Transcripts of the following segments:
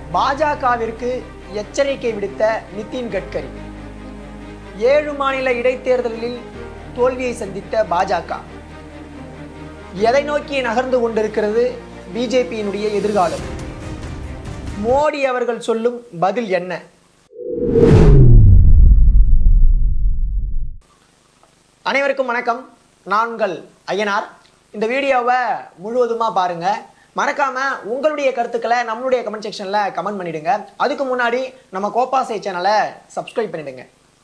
பாஜகவிற்கு எச்சரிக்கை விடுத்த நிதின் கட்கரி ஏழு மாநில இடைத்தேர்தலில் தோல்வியை சந்தித்த பாஜக எதை நோக்கி நகர்ந்து கொண்டிருக்கிறது பிஜேபியினுடைய எதிர்காலம் மோடி அவர்கள் சொல்லும் பதில் என்ன அனைவருக்கும் வணக்கம் நான் உங்கள் ஐயனார் இந்த வீடியோவை முழுவதுமாக பாருங்க மறக்காம உங்களுடைய கருத்துக்களை நம்மளுடைய கமெண்ட் செக்ஷன்ல கமெண்ட் பண்ணிடுங்க அதுக்கு முன்னாடி நம்ம கோபாசை சேனலை சப்ஸ்கிரைப் பண்ணிடுங்க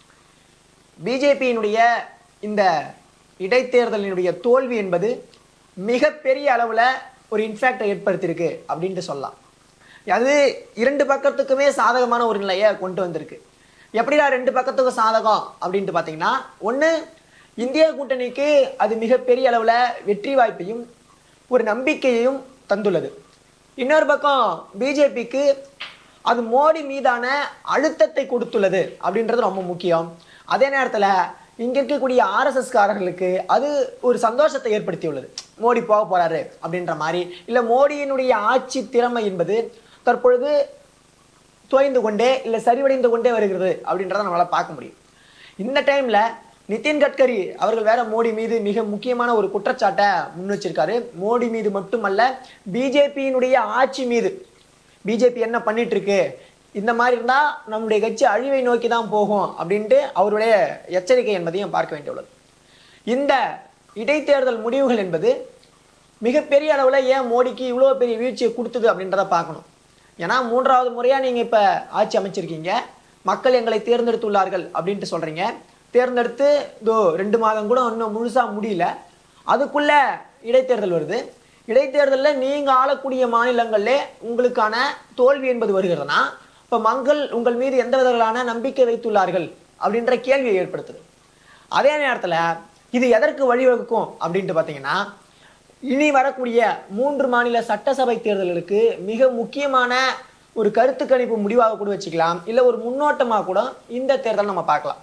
பிஜேபியினுடைய இந்த இடைத்தேர்தலினுடைய தோல்வி என்பது மிகப்பெரிய அளவில் ஒரு இன்ஃபேக்டை ஏற்படுத்தியிருக்கு அப்படின்ட்டு சொல்லலாம் அது இரண்டு பக்கத்துக்குமே சாதகமான ஒரு நிலையை கொண்டு வந்திருக்கு எப்படிடா ரெண்டு பக்கத்துக்கும் சாதகம் அப்படின்ட்டு பார்த்தீங்கன்னா ஒன்று இந்திய கூட்டணிக்கு அது மிகப்பெரிய அளவில் வெற்றி வாய்ப்பையும் ஒரு நம்பிக்கையையும் தந்துள்ளது இன்னொரு பக்கம் பிஜேபிக்கு அது மோடி மீதான அழுத்தத்தை கொடுத்துள்ளது அப்படின்றது ரொம்ப முக்கியம் அதே நேரத்தில் இங்க இருக்கக்கூடிய ஆர்எஸ்எஸ் காரர்களுக்கு அது ஒரு சந்தோஷத்தை ஏற்படுத்தியுள்ளது மோடி போக போறாரு அப்படின்ற மாதிரி இல்லை மோடியினுடைய ஆட்சி திறமை என்பது தற்பொழுது தோய்ந்து கொண்டே இல்லை சரிவடைந்து கொண்டே வருகிறது அப்படின்றத நம்மளால பார்க்க முடியும் இந்த டைம்ல நிதின் கட்கரி அவர்கள் வேற மோடி மீது மிக முக்கியமான ஒரு குற்றச்சாட்டை முன் வச்சிருக்காரு மோடி மீது மட்டுமல்ல பிஜேபியினுடைய ஆட்சி மீது பிஜேபி என்ன பண்ணிட்டு இருக்கு இந்த மாதிரி இருந்தா நம்முடைய கட்சி அழிவை நோக்கி தான் போகும் அப்படின்ட்டு அவருடைய எச்சரிக்கை என்பதையும் பார்க்க வேண்டியுள்ளது இந்த இடைத்தேர்தல் முடிவுகள் என்பது மிகப்பெரிய அளவில் ஏன் மோடிக்கு இவ்வளோ பெரிய வீழ்ச்சியை கொடுத்தது அப்படின்றத பார்க்கணும் ஏன்னா மூன்றாவது முறையாக நீங்கள் இப்போ ஆட்சி அமைச்சிருக்கீங்க மக்கள் எங்களை தேர்ந்தெடுத்துள்ளார்கள் அப்படின்ட்டு சொல்கிறீங்க தேர்ந்தெடுத்து இதோ ரெண்டு மாதம் கூட இன்னும் முழுசாக முடியல அதுக்குள்ள இடைத்தேர்தல் வருது இடைத்தேர்தலில் நீங்கள் ஆளக்கூடிய மாநிலங்களிலே உங்களுக்கான தோல்வி என்பது வருகிறதுனா இப்போ மக்கள் உங்கள் மீது எந்த விதங்களான நம்பிக்கை வைத்துள்ளார்கள் அப்படின்ற கேள்வியை ஏற்படுத்துது அதே நேரத்தில் இது எதற்கு வழிவகுக்கும் அப்படின்ட்டு பார்த்தீங்கன்னா இனி வரக்கூடிய மூன்று மாநில சட்டசபை தேர்தல்களுக்கு மிக முக்கியமான ஒரு கருத்து கணிப்பு முடிவாக கூட வச்சுக்கலாம் இல்லை ஒரு முன்னோட்டமாக கூட இந்த தேர்தல் நம்ம பார்க்கலாம்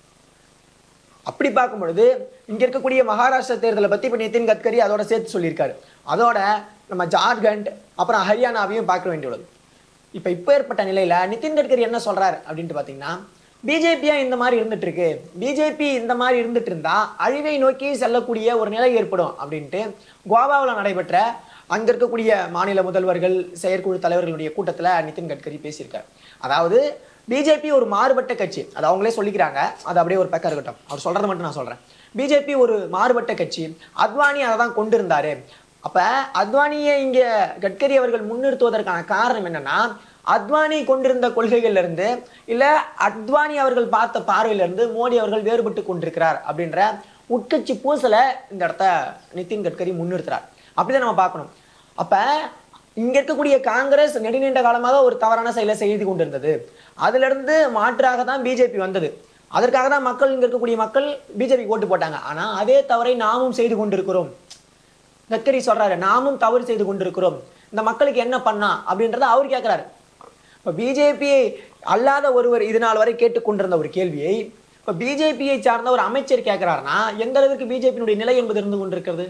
அப்படி பார்க்கும் பொழுது இங்க இருக்கக்கூடிய மகாராஷ்டிரா தேர்தலை பத்தி இப்ப நிதின் கட்கரி அதோட சேர்த்து சொல்லியிருக்காரு அதோட நம்ம ஜார்க்கண்ட் அப்புறம் ஹரியானாவையும் பார்க்க வேண்டியுள்ளது இப்ப இப்போ ஏற்பட்ட நிலையில நிதின் கட்கரி என்ன சொல்றாரு அப்படின்ட்டு பாத்தீங்கன்னா பிஜேபியா இந்த மாதிரி இருந்துட்டு இருக்கு பிஜேபி இந்த மாதிரி இருந்துட்டு இருந்தா அழிவை நோக்கி செல்லக்கூடிய ஒரு நிலை ஏற்படும் அப்படின்ட்டு கோவாவில் நடைபெற்ற அங்க இருக்கக்கூடிய மாநில முதல்வர்கள் செயற்குழு தலைவர்களுடைய கூட்டத்துல நிதின் கட்கரி பேசியிருக்காரு அதாவது பிஜேபி ஒரு மாறுபட்ட கட்சி அது அவங்களே சொல்லிக்கிறாங்க அது அப்படியே ஒரு பக்கம் இருக்கட்டும் அவர் சொல்றது மட்டும் நான் சொல்றேன் பிஜேபி ஒரு மாறுபட்ட கட்சி அத்வானி அதை தான் கொண்டு இருந்தாரு அப்ப அத்வானியை இங்க கட்கரி அவர்கள் முன்னிறுத்துவதற்கான காரணம் என்னன்னா அத்வானி கொண்டிருந்த கொள்கைகள்ல இருந்து இல்ல அத்வானி அவர்கள் பார்த்த பார்வையில இருந்து மோடி அவர்கள் வேறுபட்டு கொண்டிருக்கிறார் அப்படின்ற உட்கட்சி பூசலை இந்த இடத்த நிதின் கட்கரி முன்னிறுத்துறார் அப்படிதான் நம்ம பார்க்கணும் அப்ப இங்க இருக்கக்கூடிய காங்கிரஸ் நெடுநீண்ட காலமாக ஒரு தவறான செயலை செய்து கொண்டிருந்தது அதுல இருந்து மாற்றாக தான் பிஜேபி வந்தது அதற்காக தான் மக்கள் இங்க இருக்கக்கூடிய மக்கள் பிஜேபி ஓட்டு போட்டாங்க ஆனா அதே தவறை நாமும் செய்து கொண்டிருக்கிறோம் கட்கரி சொல்றாரு நாமும் தவறு செய்து கொண்டிருக்கிறோம் இந்த மக்களுக்கு என்ன பண்ணா அப்படின்றத அவர் கேட்கிறாரு இப்ப பிஜேபி அல்லாத ஒருவர் இது நாள் வரை கேட்டுக்கொண்டிருந்த ஒரு கேள்வியை இப்ப பிஜேபியை சார்ந்த ஒரு அமைச்சர் கேட்கிறாருன்னா எந்த அளவுக்கு பிஜேபியினுடைய நிலை என்பது இருந்து கொண்டிருக்கிறது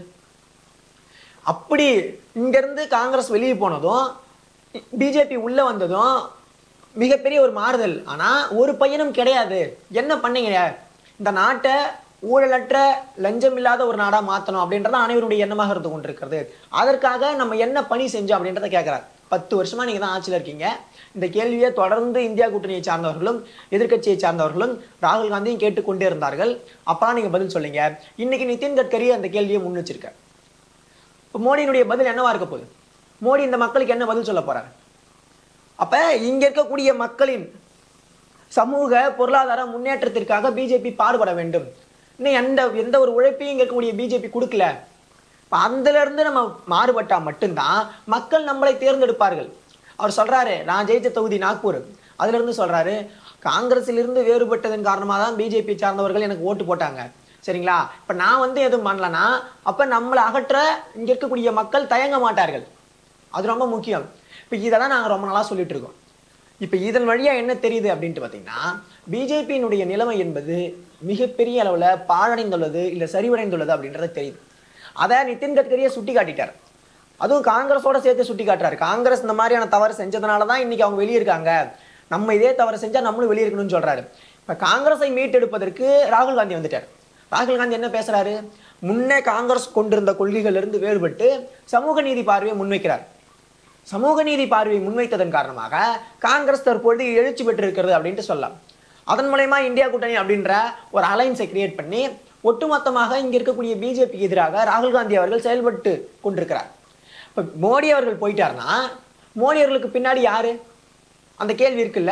அப்படி இங்கிருந்து காங்கிரஸ் வெளியே போனதும் பிஜேபி உள்ள வந்ததும் மிகப்பெரிய ஒரு மாறுதல் ஆனா ஒரு பையனும் கிடையாது என்ன பண்ணீங்க இந்த நாட்டை ஊழலற்ற லஞ்சம் இல்லாத ஒரு நாடா மாத்தணும் அப்படின்றது அனைவருடைய எண்ணமாக இருந்து கொண்டிருக்கிறது அதற்காக நம்ம என்ன பணி செஞ்சோம் அப்படின்றத கேட்கிறார் பத்து வருஷமா நீங்க தான் ஆட்சியில் இருக்கீங்க இந்த கேள்வியை தொடர்ந்து இந்தியா கூட்டணியை சார்ந்தவர்களும் எதிர்க்கட்சியை சார்ந்தவர்களும் ராகுல் காந்தியும் கேட்டுக்கொண்டே இருந்தார்கள் அப்பதான் நீங்க பதில் சொல்லுங்க இன்னைக்கு நிதின் கட்கரி அந்த கேள்வியை முன் வச்சிருக்கார் இப்போ மோடியினுடைய பதில் என்னவா இருக்க போகுது மோடி இந்த மக்களுக்கு என்ன பதில் சொல்ல போறாரு அப்ப இங்க இருக்கக்கூடிய மக்களின் சமூக பொருளாதார முன்னேற்றத்திற்காக பிஜேபி பாடுபட வேண்டும் இன்னும் எந்த எந்த ஒரு உழைப்பையும் இங்க இருக்கக்கூடிய பிஜேபி கொடுக்கல இப்ப அதுல இருந்து நம்ம மாறுபட்டா மட்டும்தான் மக்கள் நம்மளை தேர்ந்தெடுப்பார்கள் அவர் சொல்றாரு நான் ஜெயிச்ச தொகுதி நாக்பூர் அதுல இருந்து சொல்றாரு காங்கிரஸில் இருந்து வேறுபட்டதன் காரணமாக தான் பிஜேபி சார்ந்தவர்கள் எனக்கு ஓட்டு போட்டாங்க சரிங்களா இப்ப நான் வந்து எதுவும் பண்ணலனா அப்ப நம்மளை அகற்ற இங்க இருக்கக்கூடிய மக்கள் தயங்க மாட்டார்கள் அது ரொம்ப முக்கியம் இப்ப இதை தான் நாங்க ரொம்ப நாளா சொல்லிட்டு இருக்கோம் இப்ப இதன் வழியா என்ன தெரியுது அப்படின்ட்டு பாத்தீங்கன்னா பிஜேபியினுடைய நிலைமை என்பது மிகப்பெரிய அளவுல பாழடைந்துள்ளது இல்ல சரிவடைந்துள்ளது அப்படின்றது தெரியுது அதை நிதின் கட்கரியை சுட்டி காட்டிட்டார் அதுவும் காங்கிரஸோட சேர்த்து சுட்டி காட்டுறாரு காங்கிரஸ் இந்த மாதிரியான தவறு செஞ்சதுனால தான் இன்னைக்கு அவங்க வெளியே இருக்காங்க நம்ம இதே தவறு செஞ்சா நம்மளும் வெளியே இருக்கணும்னு சொல்றாரு இப்ப காங்கிரஸை மீட்டெடுப்பதற்கு ராகுல் காந்தி வந்துட்டார் ராகுல் காந்தி என்ன பேசுறாரு முன்னே காங்கிரஸ் கொண்டிருந்த கொள்கைகள் இருந்து வேறுபட்டு சமூக நீதி பார்வையை முன்வைக்கிறார் சமூக நீதி பார்வையை முன்வைத்ததன் காரணமாக காங்கிரஸ் தற்பொழுது எழுச்சி பெற்றிருக்கிறது அப்படின்ட்டு சொல்லலாம் அதன் மூலயமா இந்தியா கூட்டணி அப்படின்ற ஒரு அலைன்ஸை கிரியேட் பண்ணி ஒட்டுமொத்தமாக இங்க இருக்கக்கூடிய பிஜேபிக்கு எதிராக ராகுல் காந்தி அவர்கள் செயல்பட்டு கொண்டிருக்கிறார் இப்ப மோடி அவர்கள் போயிட்டாருன்னா மோடி அவர்களுக்கு பின்னாடி யாரு அந்த கேள்வி இருக்குல்ல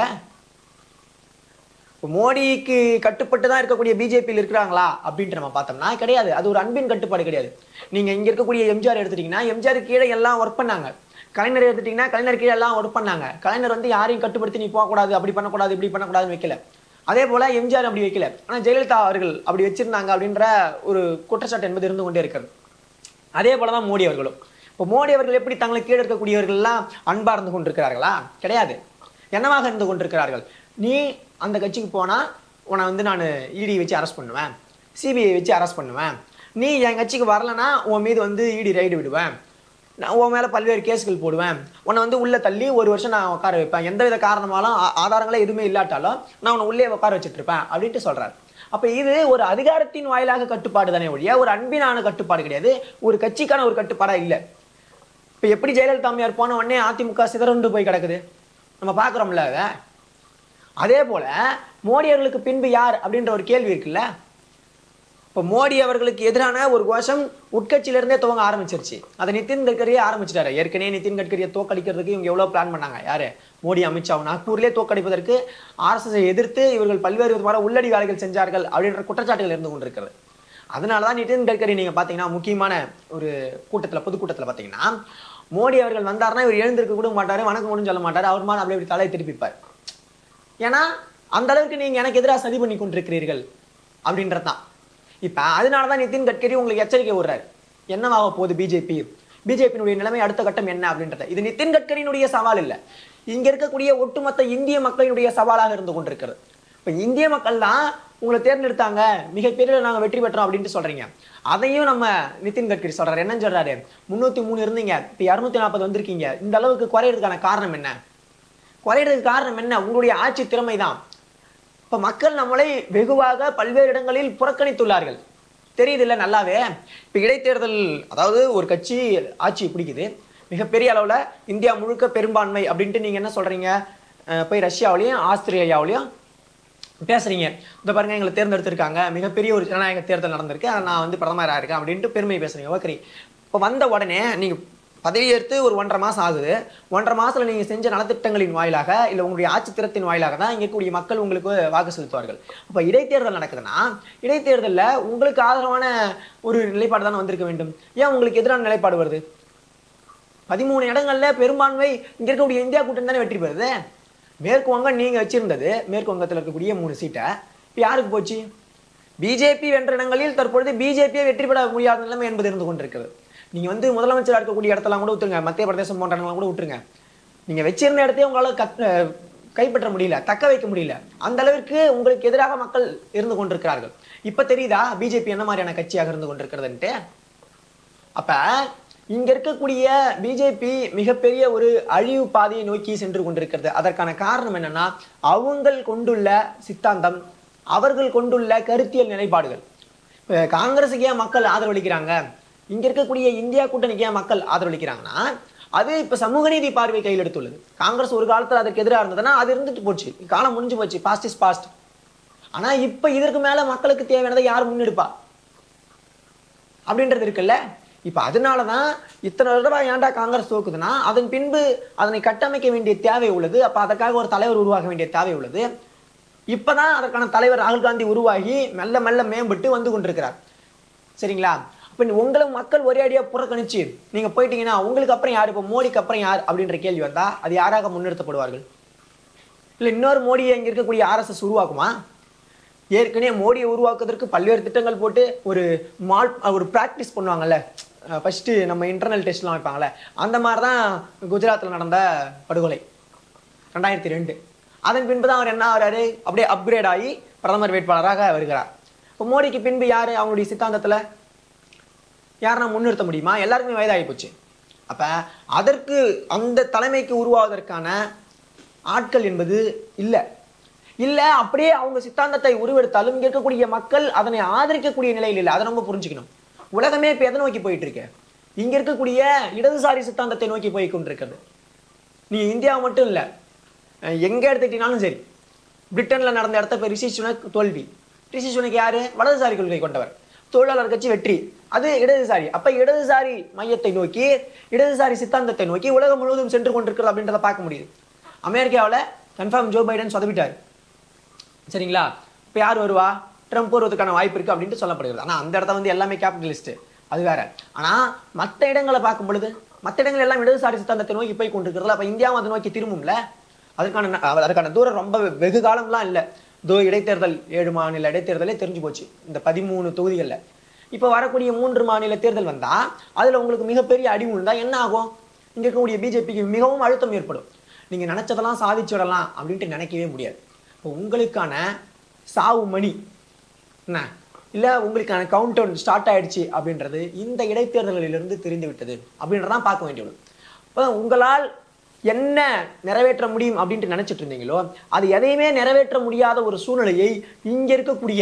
இப்போ மோடிக்கு கட்டுப்பட்டு தான் இருக்கக்கூடிய பிஜேபியில் இருக்கிறாங்களா அப்படின்ட்டு நம்ம பார்த்தோம்னா கிடையாது அது ஒரு அன்பின் கட்டுப்பாடு கிடையாது நீங்க இங்க இருக்கக்கூடிய எம்ஜிஆர் எடுத்துட்டீங்கன்னா எம்ஜிஆர் கீழே எல்லாம் ஒர்க் பண்ணாங்க கலைஞர் எடுத்துட்டீங்கன்னா கலைஞர் கீழே எல்லாம் ஒர்க் பண்ணாங்க கலைஞர் வந்து யாரையும் கட்டுப்படுத்தி நீ போகக்கூடாது அப்படி பண்ணக்கூடாது இப்படி பண்ணக்கூடாதுன்னு வைக்கல அதே போல எம்ஜிஆர் அப்படி வைக்கல ஆனா ஜெயலலிதா அவர்கள் அப்படி வச்சிருந்தாங்க அப்படின்ற ஒரு குற்றச்சாட்டு என்பது இருந்து கொண்டே இருக்கிறது அதே போலதான் மோடி அவர்களும் இப்போ மோடி அவர்கள் எப்படி தங்களுக்கு கீழே இருக்கக்கூடியவர்கள் எல்லாம் அன்பா இருந்து கொண்டிருக்கிறார்களா கிடையாது என்னவாக இருந்து கொண்டிருக்கிறார்கள் நீ அந்த கட்சிக்கு போனா உன்னை வந்து நான் இடி வச்சு அரெஸ்ட் பண்ணுவேன் சிபிஐ வச்சு அரெஸ்ட் பண்ணுவேன் நீ என் கட்சிக்கு வரலனா உன் மீது வந்து இடி ரைடு விடுவேன் நான் உன் மேல பல்வேறு கேஸ்கள் போடுவேன் உன்னை வந்து உள்ள தள்ளி ஒரு வருஷம் நான் உட்கார வைப்பேன் எந்தவித காரணமாலும் ஆ- ஆதாரங்களே எதுவுமே இல்லாட்டாலும் நான் உன்னை உள்ளே உட்கார வச்சுட்டு இருப்பேன் அப்படின்ட்டு சொல்றாரு அப்ப இது ஒரு அதிகாரத்தின் வாயிலாக கட்டுப்பாடு தானே ஒழிய ஒரு அன்பினான கட்டுப்பாடு கிடையாது ஒரு கட்சிக்கான ஒரு கட்டுப்பாடா இல்லை இப்ப எப்படி ஜெயலலிதா அம்மையார் போன உடனே அதிமுக சிதறண்டு போய் கிடக்குது நம்ம பார்க்குறோம்ல அதை அதே போல மோடி அவர்களுக்கு பின்பு யார் அப்படின்ற ஒரு கேள்வி இருக்குல்ல இப்போ மோடி அவர்களுக்கு எதிரான ஒரு கோஷம் உட்கட்சியில இருந்தே துவங்க ஆரம்பிச்சிருச்சு அதை நிதின் கட்கரியே ஆரம்பிச்சிட்டாரு ஏற்கனவே நிதின் கட்கரியை தோக்கடிக்கிறதுக்கு இவங்க எவ்வளவு பிளான் பண்ணாங்க யாரு மோடி அமித்ஷா நாக்பூர்லேயே தோக்கடிப்பதற்கு ஆர்எஸ்எஸ் எதிர்த்து இவர்கள் பல்வேறு விதமான உள்ளடி வேலைகள் செஞ்சார்கள் அப்படின்ற குற்றச்சாட்டுகள் இருந்து கொண்டிருக்கிறது அதனால தான் நிதின் கட்கரி நீங்க பாத்தீங்கன்னா முக்கியமான ஒரு கூட்டத்துல பொதுக்கூட்டத்துல பாத்தீங்கன்னா மோடி அவர்கள் வந்தாருன்னா இவர் எழுந்திருக்க கூட மாட்டாரு வணக்கம் ஒன்றும் சொல்ல மாட்டாரு அவர் மாதிரி அப்படியே இப்படி தலையை திருப்பிப்பார் ஏன்னா அந்த அளவுக்கு நீங்க எனக்கு எதிராக சதி பண்ணி கொண்டிருக்கிறீர்கள் அப்படின்றது தான் இப்ப அதனால தான் நிதின் கட்கரி உங்களுக்கு எச்சரிக்கை விடுறாரு என்னவாக போகுது பிஜேபி பிஜேபியினுடைய நிலைமை அடுத்த கட்டம் என்ன அப்படின்றத இது நிதின் கட்கரியினுடைய சவால் இல்ல இங்க இருக்கக்கூடிய ஒட்டுமொத்த இந்திய மக்களினுடைய சவாலாக இருந்து கொண்டிருக்கிறது இப்ப இந்திய மக்கள் தான் உங்களை தேர்ந்தெடுத்தாங்க மிகப்பெரிய நாங்க வெற்றி பெற்றோம் அப்படின்ட்டு சொல்றீங்க அதையும் நம்ம நிதின் கட்கரி சொல்றாரு என்னன்னு சொல்றாரு முன்னூத்தி மூணு இருந்தீங்க இப்ப இருநூத்தி நாற்பது வந்திருக்கீங்க இந்த அளவுக்கு குறையறதுக்கான காரணம் என்ன குறையறதுக்கு காரணம் என்ன உங்களுடைய ஆட்சி திறமை தான் இப்ப மக்கள் நம்மளை வெகுவாக பல்வேறு இடங்களில் புறக்கணித்துள்ளார்கள் தெரியுது இல்ல நல்லாவே இப்ப இடைத்தேர்தல் அதாவது ஒரு கட்சி ஆட்சி பிடிக்குது மிகப்பெரிய அளவுல இந்தியா முழுக்க பெரும்பான்மை அப்படின்ட்டு நீங்க என்ன சொல்றீங்க அஹ் போய் ரஷ்யாவிலையும் ஆஸ்திரேலியாவிலையும் பேசுறீங்க இந்த பாருங்க எங்களை தேர்ந்தெடுத்திருக்காங்க மிகப்பெரிய ஒரு ஜனநாயக தேர்தல் நடந்திருக்கு ஆனா நான் வந்து பிரதமராக இருக்கேன் அப்படின்ட்டு பெருமை பேசுறீங்க ஓகே இப்போ வந்த உடனே நீங்க பதவியேற்று ஒரு ஒன்றரை மாசம் ஆகுது ஒன்றரை மாசத்துல நீங்க செஞ்ச நலத்திட்டங்களின் வாயிலாக இல்ல உங்களுடைய ஆட்சி திறத்தின் வாயிலாக தான் இங்க இருக்கக்கூடிய மக்கள் உங்களுக்கு வாக்கு செலுத்துவார்கள் அப்ப இடைத்தேர்தல் நடக்குதுன்னா இடைத்தேர்தல்ல உங்களுக்கு ஆதரவான ஒரு நிலைப்பாடு தானே வந்திருக்க வேண்டும் ஏன் உங்களுக்கு எதிரான நிலைப்பாடு வருது பதிமூணு இடங்கள்ல பெரும்பான்மை இங்க இருக்கக்கூடிய இந்தியா கூட்டணி தானே வெற்றி பெறுது மேற்கு வங்கம் நீங்க வச்சிருந்தது மேற்கு வங்கத்தில் இருக்கக்கூடிய மூணு சீட்டை இப்போ யாருக்கு போச்சு பிஜேபி வென்ற இடங்களில் தற்பொழுது பிஜேபியே வெற்றி பெற முடியாத நிலைமை என்பது இருந்து கொண்டிருக்கிறது நீங்க வந்து முதலமைச்சராக இருக்கக்கூடிய இடத்தெல்லாம் கூட விட்டுருங்க மத்திய பிரதேசம் போன்ற இடங்கள்லாம் கூட விட்டுருங்க நீங்க வச்சிருந்த இடத்தையே உங்களால கத் அஹ் கைப்பற்ற முடியல தக்க வைக்க முடியல அந்த அளவிற்கு உங்களுக்கு எதிராக மக்கள் இருந்து கொண்டிருக்கிறார்கள் இப்ப தெரியுதா பிஜேபி என்ன மாதிரியான கட்சியாக இருந்து கொண்டிருக்கிறதுன்ட்டு அப்ப இங்க இருக்கக்கூடிய பிஜேபி மிகப்பெரிய ஒரு அழிவு பாதையை நோக்கி சென்று கொண்டிருக்கிறது அதற்கான காரணம் என்னன்னா அவங்கள் கொண்டுள்ள சித்தாந்தம் அவர்கள் கொண்டுள்ள கருத்தியல் நிலைப்பாடுகள் இப்ப காங்கிரஸுக்கு ஏன் மக்கள் ஆதரவளிக்கிறாங்க இங்க இருக்கக்கூடிய இந்தியா கூட்டணிக்கு ஏன் மக்கள் ஆதரவளிக்கிறாங்கன்னா அது இப்ப சமூக நீதி பார்வை கையில் எடுத்துள்ளது காங்கிரஸ் ஒரு காலத்துல அதற்கு எதிராக இருந்ததுன்னா அது இருந்துட்டு போச்சு காலம் முடிஞ்சு போச்சு பாஸ்ட் இஸ் பாஸ்ட் ஆனா இப்ப இதற்கு மேல மக்களுக்கு தேவையானதை யார் முன்னெடுப்பா அப்படின்றது இருக்குல்ல இப்ப அதனாலதான் இத்தனை தடவை ஏன்டா காங்கிரஸ் தோக்குதுன்னா அதன் பின்பு அதனை கட்டமைக்க வேண்டிய தேவை உள்ளது அப்ப அதற்காக ஒரு தலைவர் உருவாக வேண்டிய தேவை உள்ளது இப்பதான் அதற்கான தலைவர் ராகுல் காந்தி உருவாகி மெல்ல மெல்ல மேம்பட்டு வந்து கொண்டிருக்கிறார் சரிங்களா அப்ப உங்களை மக்கள் ஒரே அடியா புறக்கணிச்சு நீங்க போயிட்டீங்கன்னா உங்களுக்கு அப்புறம் யார் இப்ப மோடிக்கு அப்புறம் யார் அப்படின்ற கேள்வி வந்தா அது யாராக முன்னிறுத்தப்படுவார்கள் இல்ல இன்னொரு மோடியை இங்க இருக்கக்கூடிய ஆர்எஸ்எஸ் உருவாக்குமா ஏற்கனவே மோடியை உருவாக்குவதற்கு பல்வேறு திட்டங்கள் போட்டு ஒரு மால் ஒரு ப்ராக்டிஸ் பண்ணுவாங்கல்ல ஃபர்ஸ்ட் நம்ம இன்டர்னல் டெஸ்ட்லாம் வைப்பாங்கல்ல அந்த மாதிரி தான் குஜராத்தில் நடந்த படுகொலை ரெண்டாயிரத்தி ரெண்டு அதன் பின்பு தான் அவர் என்ன ஆகிறாரு அப்படியே அப்கிரேட் ஆகி பிரதமர் வேட்பாளராக வருகிறார் இப்போ மோடிக்கு பின்பு யார் அவங்களுடைய சித்தாந்தத்தில் யாரை முன்னிறுத்த முடியுமா எல்லாருக்குமே வயதாகி போச்சு அப்ப அதற்கு அந்த தலைமைக்கு உருவாவதற்கான ஆட்கள் என்பது இல்லை இல்ல அப்படியே அவங்க சித்தாந்தத்தை உருவெடுத்தாலும் இங்க இருக்கக்கூடிய மக்கள் அதனை ஆதரிக்கக்கூடிய நிலையில் இல்லை அதை நம்ம புரிஞ்சுக்கணும் உலகமே இப்ப எதை நோக்கி போயிட்டு இருக்கு இங்க இருக்கக்கூடிய இடதுசாரி சித்தாந்தத்தை நோக்கி போய் கொண்டிருக்கிறது நீ இந்தியா மட்டும் இல்ல அஹ் எங்க எடுத்துக்கிட்டீங்கனாலும் சரி பிரிட்டன்ல நடந்த இடத்த இப்ப ரிஷி சுனக் தோல்வி ரிஷி சுனக் யாரு வலதுசாரி கொள்கை கொண்டவர் தொழிலாளர் கட்சி வெற்றி அது இடதுசாரி அப்ப இடதுசாரி மையத்தை நோக்கி இடதுசாரி சித்தாந்தத்தை நோக்கி உலகம் முழுவதும் சென்று கொண்டிருக்கிறது அப்படின்றத பார்க்க முடியுது அமெரிக்காவுல கன்ஃபார்ம் ஜோ பைடன் சொதப்பிட்டாரு சரிங்களா இப்போ யார் வருவா ட்ரம்ப் வருவதற்கான வாய்ப்பு இருக்கு அப்படின்ட்டு சொல்லப்படுகிறது ஆனா அந்த இடத்த வந்து எல்லாமே கேபிட்டலிஸ்ட் அது வேற ஆனா மற்ற இடங்களை பார்க்கும் பொழுது மற்ற இடங்கள் எல்லாம் இடதுசாரி சித்தாந்தத்தை நோக்கி போய் கொண்டிருக்கிறதுல அப்ப இந்தியாவும் அதை நோக்கி திரும்பும்ல அதுக்கான ந- அதுக்கான தூரம் ரொம்ப வெகு காலம்லாம் இல்லை தோ இடைத்தேர்தல் ஏழு மாநில இடைத்தேர்தலே தெரிஞ்சு போச்சு இந்த பதிமூணு தொகுதிகளில் இப்போ வரக்கூடிய மூன்று மாநில தேர்தல் வந்தா அதுல உங்களுக்கு மிகப்பெரிய அடி விழுந்தா என்ன ஆகும் இங்க இருக்கக்கூடிய பிஜேபிக்கு மிகவும் அழுத்தம் ஏற்படும் நீங்க நினைச்சதெல்லாம் சாதிச்சிடலாம் அப்படின்ட்டு நினைக்கவே முடியாது இப்போ உங்களுக்கான சாவு மணி என்ன இல்ல உங்களுக்கான கவுண்ட் டவுன் ஸ்டார்ட் ஆயிடுச்சு அப்படின்றது இந்த இடைத்தேர்தல்களிலிருந்து தெரிந்து விட்டது அப்படின்றதான் பார்க்க வேண்டியுள்ளது அப்போ உங்களால் என்ன நிறைவேற்ற முடியும் அப்படின்ட்டு நினைச்சிட்டு இருந்தீங்களோ அது எதையுமே நிறைவேற்ற முடியாத ஒரு சூழ்நிலையை இங்க இருக்கக்கூடிய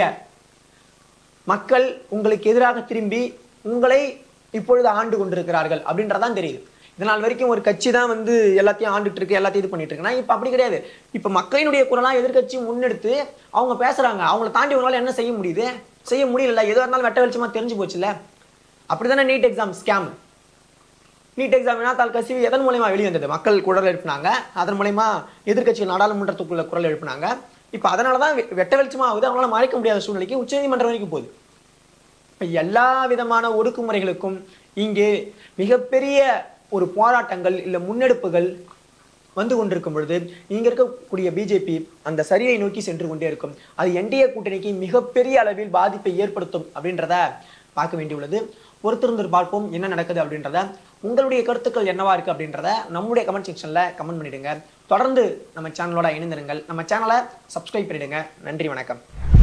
மக்கள் உங்களுக்கு எதிராக திரும்பி உங்களை இப்பொழுது ஆண்டு கொண்டிருக்கிறார்கள் அப்படின்றதான் தெரியுது இதனால் வரைக்கும் ஒரு கட்சி தான் வந்து எல்லாத்தையும் ஆண்டுட்டு இருக்கு எல்லாத்தையும் இது பண்ணிட்டு இருக்குன்னா இப்ப அப்படி கிடையாது இப்ப மக்களினுடைய குரலா எதிர்க்கட்சி முன்னெடுத்து அவங்க பேசுறாங்க அவங்கள தாண்டி உங்களால என்ன செய்ய முடியுது செய்ய முடியல எதுவாக இருந்தாலும் வெட்ட வெளிச்சமா தெரிஞ்சு போச்சுல்ல அப்படிதானே NEET exam scam NEET exam வினாத்தாள் கசிவு எதன் மூலயமா வெளியே வந்தது மக்கள் குரல் எழுப்பினாங்க அதன் மூலயமா எதிர்க்கட்சிகள் நாடாளுமன்றத்துக்குள்ள குரல் எழுப்பினாங்க இப்போ அதனால தான் வெ- வெட்ட வெளிச்சமா ஆகுது அவங்களால மறைக்க முடியாத சூழ்நிலைக்கு உச்சநீதிமன்றம் வரைக்கும் போகுது இப்ப எல்லா விதமான ஒடுக்குமுறைகளுக்கும் இங்கே மிகப்பெரிய ஒரு போராட்டங்கள் இல்ல முன்னெடுப்புகள் வந்து கொண்டிருக்கும் பொழுது இங்க இருக்கக்கூடிய பிஜேபி அந்த சரிவை நோக்கி சென்று கொண்டே இருக்கும் அது என்டிஏ கூட்டணிக்கு மிகப்பெரிய அளவில் பாதிப்பை ஏற்படுத்தும் அப்படின்றத பார்க்க வேண்டியுள்ளது பொறுத்திருந்து பார்ப்போம் என்ன நடக்குது அப்படின்றத உங்களுடைய கருத்துக்கள் என்னவா இருக்கு அப்படின்றத நம்முடைய கமெண்ட் செக்ஷன்ல கமெண்ட் பண்ணிடுங்க தொடர்ந்து நம்ம சேனலோட இணைந்திருங்கள் நம்ம சேனலை சப்ஸ்கிரைப் பண்ணிடுங்க நன்றி வணக்கம்